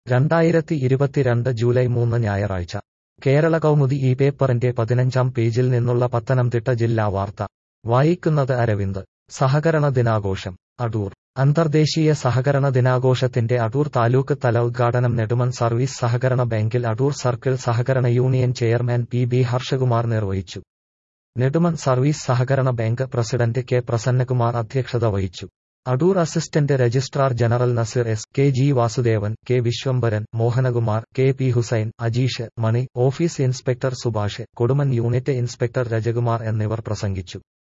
രണ്ടായിരത്തി ഇരുപത്തിരണ്ട് ജൂലൈ മൂന്ന് ഞായറാഴ്ച കേരള കൗമുദി ഈ പേപ്പറിന്റെ പതിനഞ്ചാം പേജിൽ നിന്നുള്ള പത്തനംതിട്ട ജില്ലാ വാർത്ത വായിക്കുന്നത് അരവിന്ദ് സഹകരണ ദിനാഘോഷം അടൂർ അന്തർദേശീയ സഹകരണ ദിനാഘോഷത്തിന്റെ അടൂർ താലൂക്ക് തല ഉദ്ഘാടനം നെടുമൺ സർവീസ് സഹകരണ ബാങ്കിൽ അടൂർ സർക്കിൾ സഹകരണ union chairman P B Harshakumar നിർവഹിച്ചു നെടുമൺ സർവീസ് സഹകരണ ബാങ്ക് പ്രസിഡന്റ് കെ പ്രസന്നകുമാർ അധ്യക്ഷത വഹിച്ചു Adoor assistant registrar general Naseer S K G Vasudevan K Viswambharan Mohanakumar K P Hussain Ajeesh Mani office inspector Subhash Kodumon unit inspector Rajakumar എന്നിവർ പ്രസംഗിച്ചു